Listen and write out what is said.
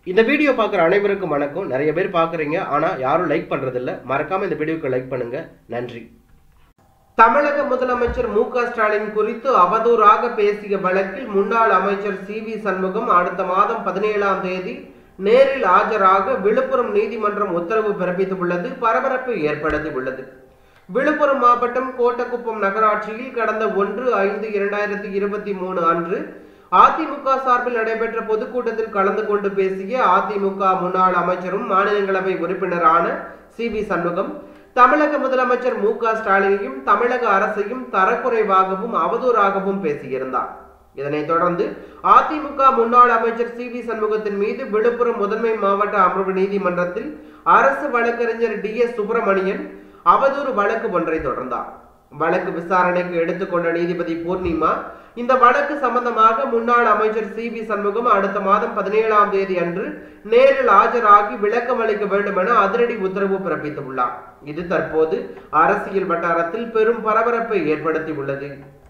இந்த வீடியோ பார்க்குற அனைவருக்கும் வணக்கம் நிறைய பேர் பார்க்குறீங்க ஆனால் யாரும் லைக் பண்ணுறதில்ல மறக்காம இந்த வீடியோக்கு லைக் பண்ணுங்க நன்றி தமிழக முதலமைச்சர் மு க ஸ்டாலின் குறித்து அவதூறாக பேசிய வழக்கில் முன்னாள் அமைச்சர் சி வி சண்முகம் அடுத்த மாதம் பதினேழாம் தேதி நேரில் ஆஜராக விழுப்புரம் நீதிமன்றம் உத்தரவு பிறப்பித்துள்ளது பரபரப்பை ஏற்படுத்தியுள்ளது விழுப்புரம் மாவட்டம் கோட்டக்குப்பம் நகராட்சியில் கடந்த ஒன்று ஐந்து இரண்டாயிரத்தி இருபத்தி மூணு அன்று அதிமுக சார்பில் நடைபெற்ற பொதுக்கூட்டத்தில் கலந்து கொண்டு பேசிய அதிமுக முன்னாள் அமைச்சரும் மாநிலங்களவை உறுப்பினரான சி வி சண்முகம் தமிழக முதலமைச்சர் மு க ஸ்டாலினையும் தமிழக அரசையும் தரக்குறைவாகவும் அவதூறாகவும் பேசியிருந்தார் இதனைத் தொடர்ந்து அதிமுக முன்னாள் அமைச்சர் சி வி சண்முகத்தின் மீது விழுப்புரம் முதன்மை மாவட்ட அமர்வு நீதிமன்றத்தில் அரசு வழக்கறிஞர் டி எஸ் சுப்பிரமணியன் அவதூறு வழக்கு ஒன்றை தொடர்ந்தார் வழக்கு விசாரணைக்கு எடுத்துக்கொண்ட நீதிபதி பூர்ணிமா இந்த வழக்கு சம்பந்தமாக முன்னாள் அமைச்சர் சி வி சண்முகம் அடுத்த மாதம் பதினேழாம் தேதி அன்று நேரில் ஆஜராகி விளக்கம் அளிக்க வேண்டும் என அதிரடி உத்தரவு பிறப்பித்துள்ளார் இது தற்போது அரசியல் வட்டாரத்தில் பெரும் பரபரப்பை ஏற்படுத்தியுள்ளது